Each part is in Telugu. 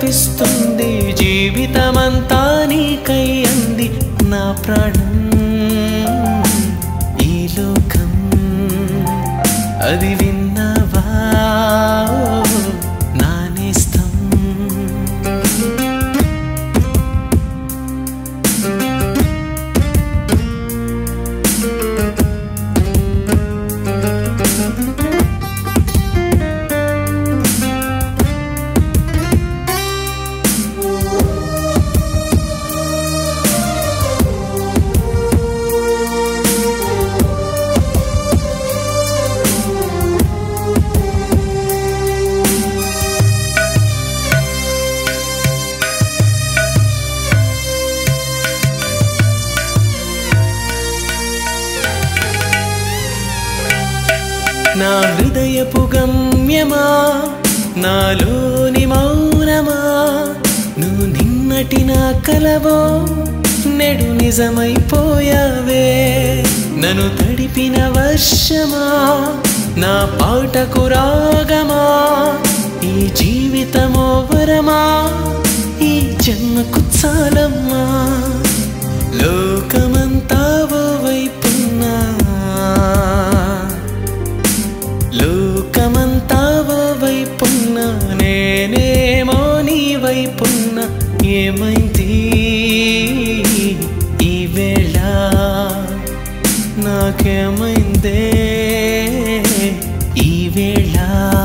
చూడాలనిపిస్తుంది జీవితమంతా నీకై అంది నా ప్రాణం ఈ లోకం అది విన్నావా నా నేస్తం నా హృదయపు గమ్యమా నాలోని మౌనమా నువ్వు నిన్నటి నా కలవో నెడు నిజమైపోయావే నన్ను తడిపిన వర్షమా నా పాటకు రాగమా ఈ జీవితమో వరమా ఈ జన్మకు చాలమ్మా లోకమంతా ఓ వైపున్నా లోకమంతా ఓ వైపున్న నేనేమో నీ వైపున్న ఏమైంది ఈ వేళ నాకేమైందే ఈ వేళ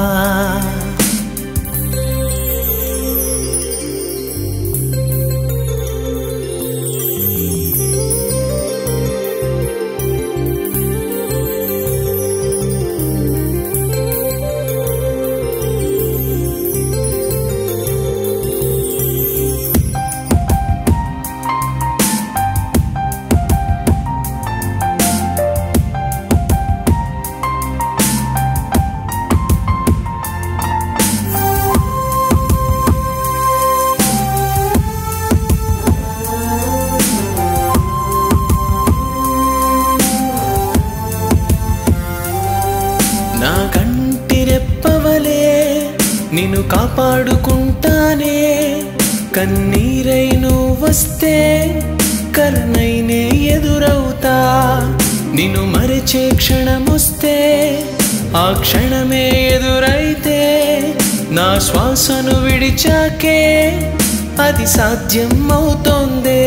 నా కంటి రెప్పవలే నిన్ను కాపాడుకుంటానే కన్నీరై నువ్వు వస్తే కలనైనే ఎదురవుతా నిన్ను మరిచే క్షణమొస్తే ఆ క్షణమే ఎదురైతే నా శ్వాసను విడిచాకే అది సాధ్యం అవుతోందే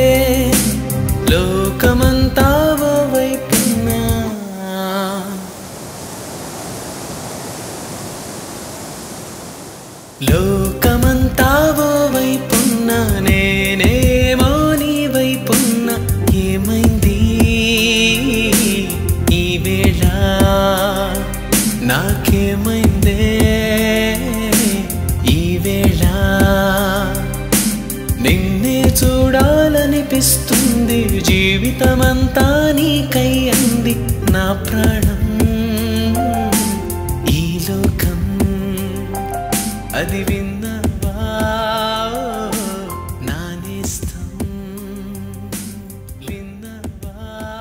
లోకమంతా ఓ వైపున్నా లోకమంతా ఓ వైపున్న నేనేమో నీ వైపున్న ఏమైంది ఈ వేళ నాకేమైందే ఈ వేళ నిన్నే చూడాలనిపిస్తుంది జీవితమంతా నీకై అంది నా ప్రాణం ఈ లోకం అది విన్నావా నా నేస్తం విన్నావా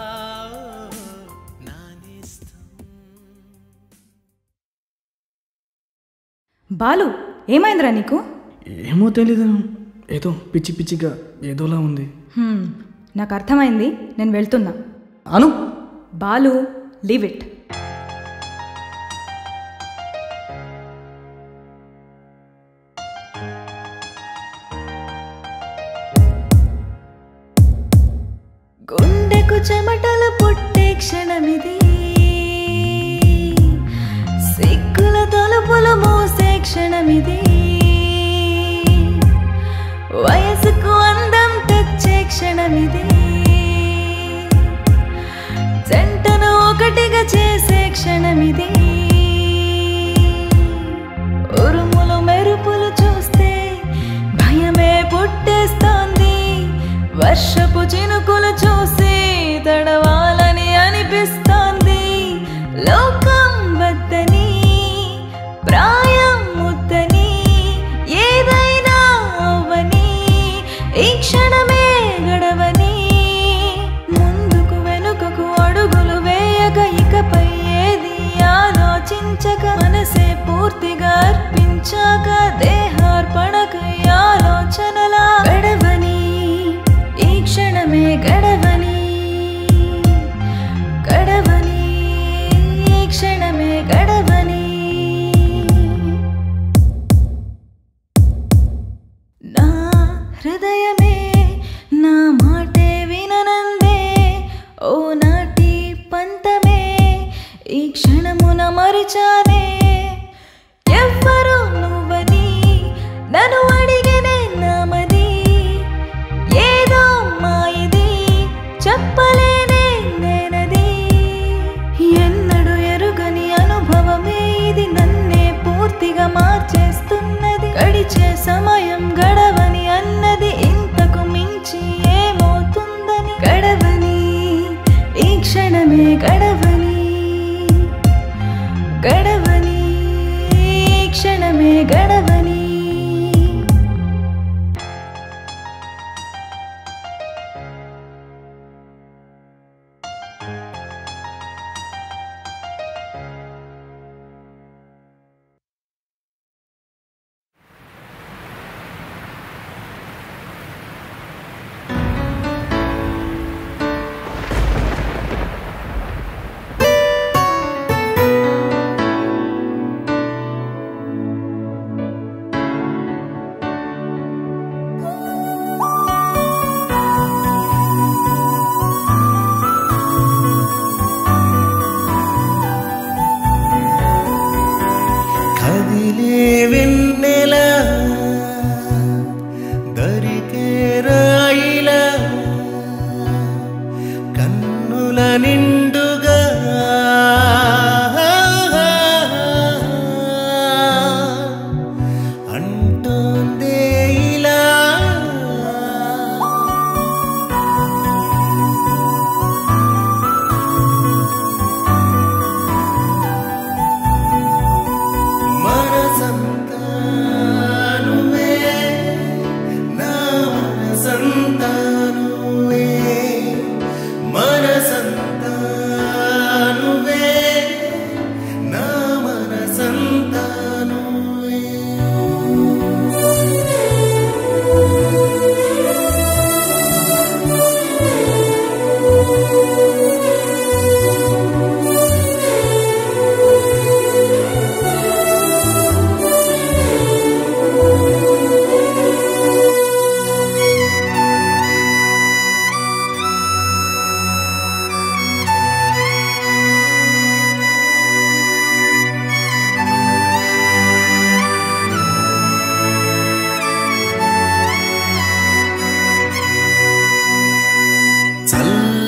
నా నేస్తం బాలు ఏమైందిరా నీకు ఏమో తెలీదు ఏదో పిచ్చి పిచ్చిగా ఏదోలా ఉంది హ్మ్, నాకు అర్థమైంది నేను వెళ్తున్నా అను బాలు లీవ్ ఇట్ గుండెకు చెమటలు పుట్టే క్షణమిది సిగ్గుల తలుపులు మోసే క్షణమిది వయసుకు అందం తెచ్చే క్షణమిది జంటను ఒకటిగా చేసే క్షణమిది ఉరుములు మెరుపులు చూస్తే భయమే పుట్టేస్తోంది వర్షపు చినుకులు చూసి తడవాలని అనిపిస్తోంది లోకం వద్దని ప్రాయం ముద్దని ఏదైనా అవ్వని ఈ క్షణమే గడవని ముందుకు వెనుకకు అడుగులు వేయక ఇకపై ఏది ఆలోచించక మనసే పూర్తిగా అర్పించాక దేహార్పణకై ఆలో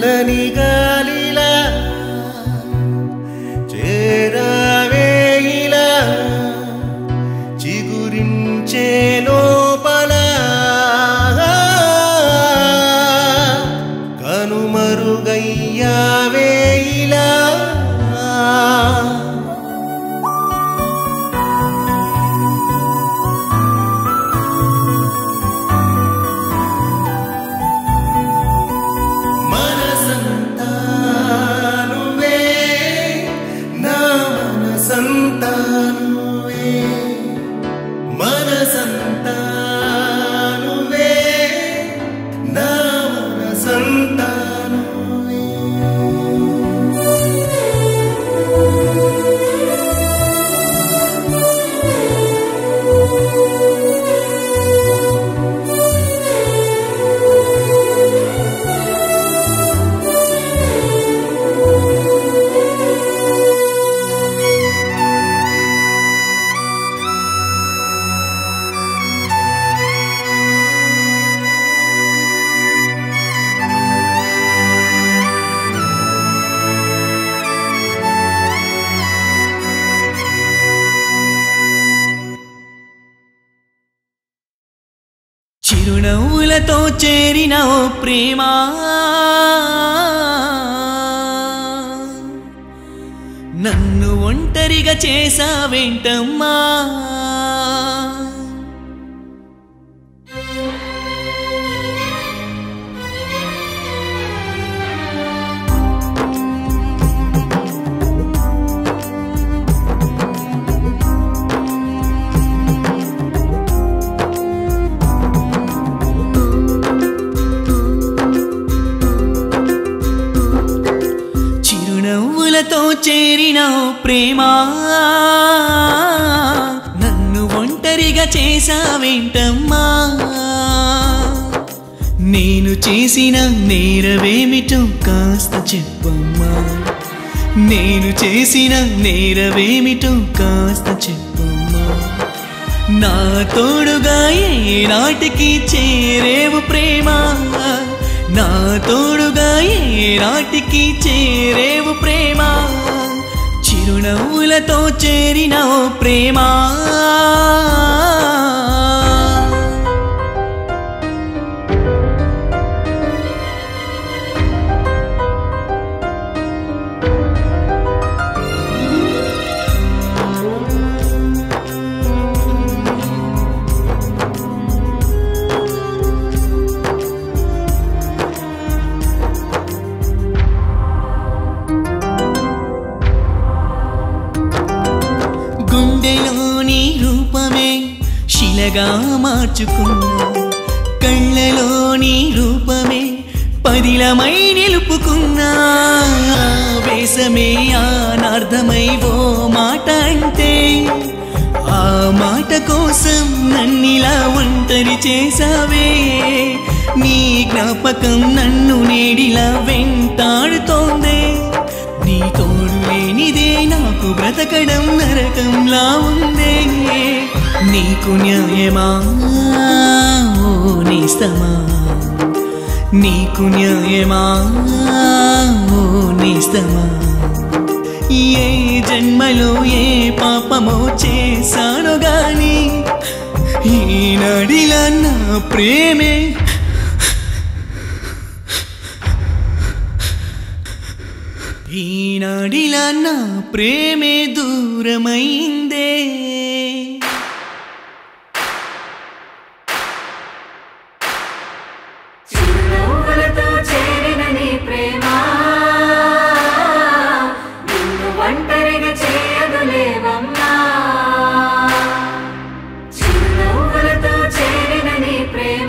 చల్లని గాలిలా చేరవేయిలా చిగురించే లోపల కనుమరుగయ్యావేయిలా మనసంతా నువ్వే నా మనసంతా నువ్వే మనసంతా నువ్వే నా మనసంతా నువ్వే చిరునవ్వులతో చేరిన ఓ ప్రేమ నన్ను ఒంటరిగా చేసావేంటమ్మా చిరునవ్వులతో చేరిన ఓ ప్రేమ నన్ను ఒంటరిగా చేసావేంటమ్మా నేను చేసిన నేరవేమిటో కాస్త చెప్పమ్మా నేను చేసిన నేరవేమిటో కాస్త చెప్పమ్మా నా తోడుగా ఏ నాటికి చేరేవు ప్రేమ నా తోడుగా ఏ నాటికి చేరేవు ప్రేమ చిరునవ్వులతో చేరిన ఓ ప్రేమ గుండెలోని రూపమే శిలగా మార్చుకున్నా కళ్ళలోని రూపమే పదిలమై నిలుపుకున్నా వేసమే ఆనార్థమై ఓ మాట అంటే ఆ మాట కోసం నన్నిలా ఒంటరి చేసావే నీ జ్ఞాపకం నన్ను నేడిలా వెంటాడుతోందే నీ తోడు లేనిదే నాకు బ్రతకడం నరకంలా ఉందే నీకు న్యాయమా ఓ నేస్తమా నీకు న్యాయమా ఓ నేస్తమా ఏ జన్మలో ఏ పాపమో చేశాను గాని ఈనాడిలా నా ప్రేమే ఈనాడిలా నా ప్రేమే దూరమైందే చిరునవ్వులతో చేరిన నీ ప్రేమ నిన్ను ఒంటరిగా చేయదులేవమ్మా చిరునవ్వులతో చేరిన నీ ప్రేమ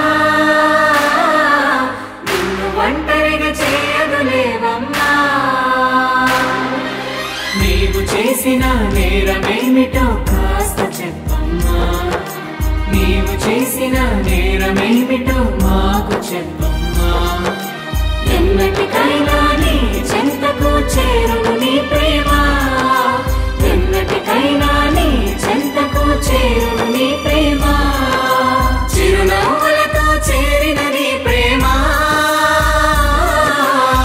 నిన్ను ఒంటరిగా చేయదులేవమ్మా నీవు చేసిన నేరమేమిటో కాస్త చెప్పమ్మా నీవు చేసిన నేరమేమిటో మాకు చెప్పమ్మా ఎన్నటికైనా నీ చెంతకు చేరును నీ ప్రేమ ఎన్నటికైనా నీ చెంతకు చేరును నీ ప్రేమ చిరునవ్వులతో చేరిన నీ ప్రేమ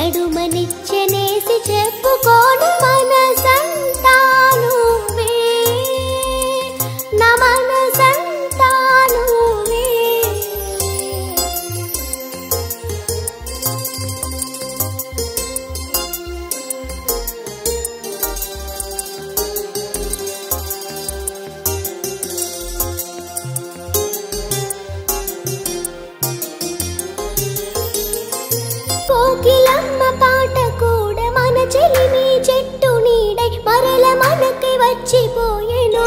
నడుమనిచ్చనేసి చెప్పుకోను మన సంతానువే నా మన సంతానువే కోకిలమ్మ పాట కూడా మన చెలిమి చెట్టు నీడై మరల మనకి వచ్చిపోయెను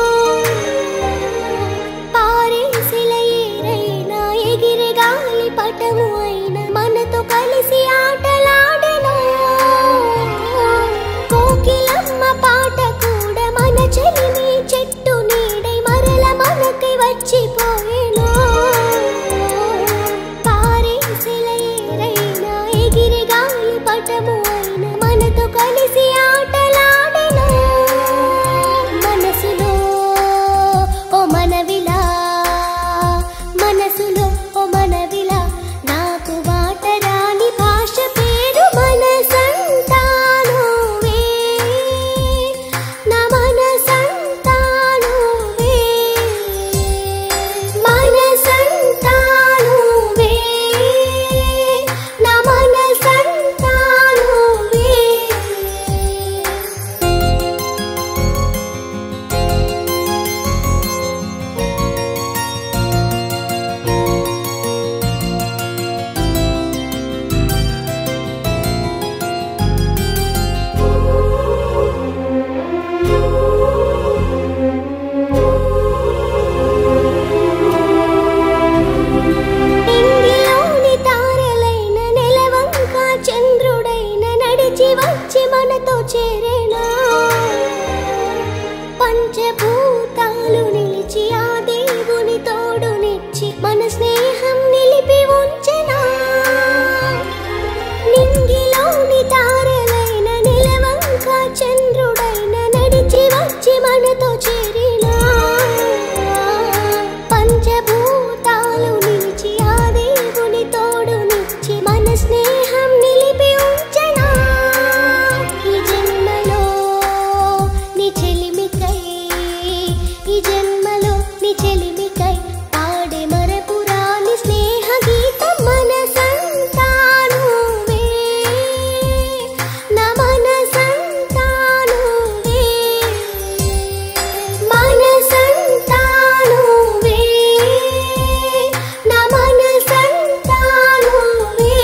పారేసిల ఏరైనా ఎగిరి గాలి పటము అయిన మనతో కలిసి ఆటలాడెను కోకిలమ్మ పాట కూడా మన చెలిమి చెట్టు నీడై మరల మనకి వచ్చిపోయెను పారేసిల ఏరైనా ఎగిరి గాలి పటము అయిన మనతో కలిసి ఆటలాడెను మనసులో ఓ మనవిలా మనసులో ఓ మనవిలా నాకు మాట రాని భాష పేరు మన సంతానువే నా మన సంతానువే మన సంతానువే నా మన సంతానువే ఇంగిలోని తారలైన నెలవంక చంద్రుడైన నడిచి వచ్చి మనతో చేరేనా పంచభూతాలు నిలిచి ఆ దేవుని తోడునిచ్చి మన స్నేహం నిలిపి ఉంచెనా నింగిలోని తారలైన నిలవంక చంద్రుడైన నడిచి వచ్చి మనతో చేరినా పంచభూతాలు నిలిచి ఆ దేవుని తోడునిచ్చి మన స్నేహం నిలిపి ఉంచనా ఈ జన్మలో నీ చెలిమికై ఈ జన్మలో నీ చెలిమికై పాడే మరపురాని స్నేహ గీతం మన సంతానువే నా మన సంతానువే మన సంతానువే నా మన సంతానువే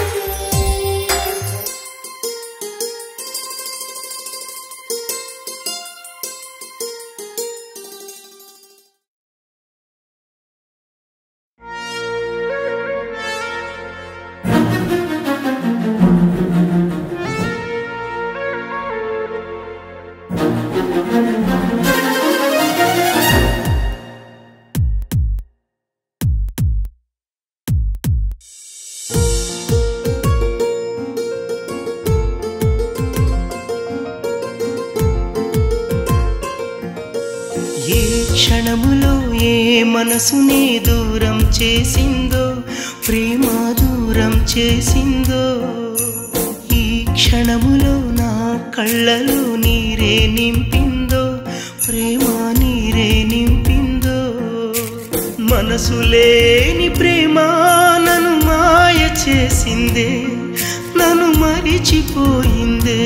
ఏ క్షణములో ఏ మనసుని దూరం చేసిందో ప్రేమ దూరం చేసిందో ఈ క్షణములో నా కళ్ళలో నీరే నింపిందో ప్రేమ నీరే నింపిందో మనసు లేని ప్రేమ నన్ను మాయ చేసిందే నన్ను మరిచిపోయిందే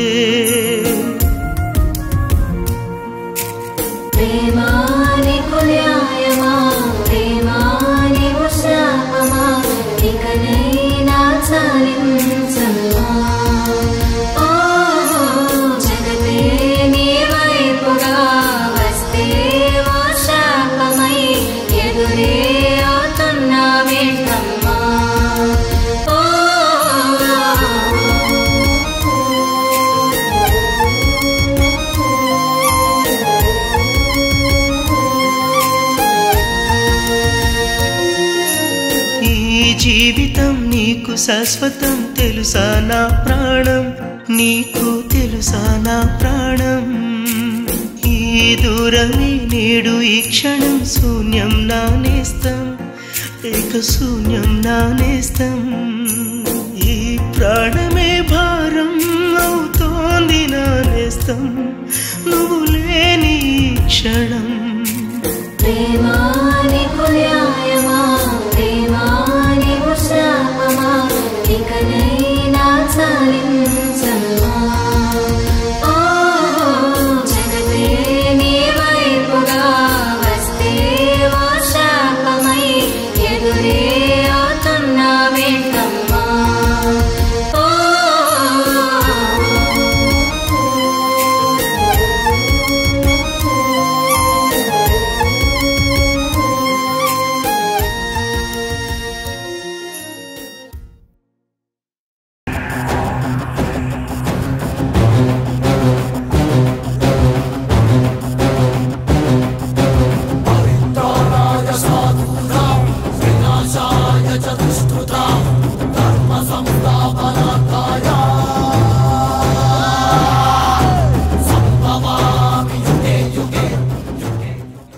ప్రేమాని కుల్యాయమా ప్రేమాని ఉత్సాహమా ఇకనైనా చాలించమ్మా ఓ జగతే నీ వైపుగా వస్తే ఓ శాపమై ఎదురే అవుతున్నావేంటమ్మా ఓ ఈ జీవితం నీకు శాశ్వతం తెలుసా నా ప్రాణం నీకు తెలుసా నా ప్రాణం ఈ దూరమే నేడు ఈ క్షణం శూన్యం నానేస్తం ఏక శూన్యం నానేస్తం ఈ ప్రాణమే భారం చతుష్టుత ధర్మ సంస్థాపన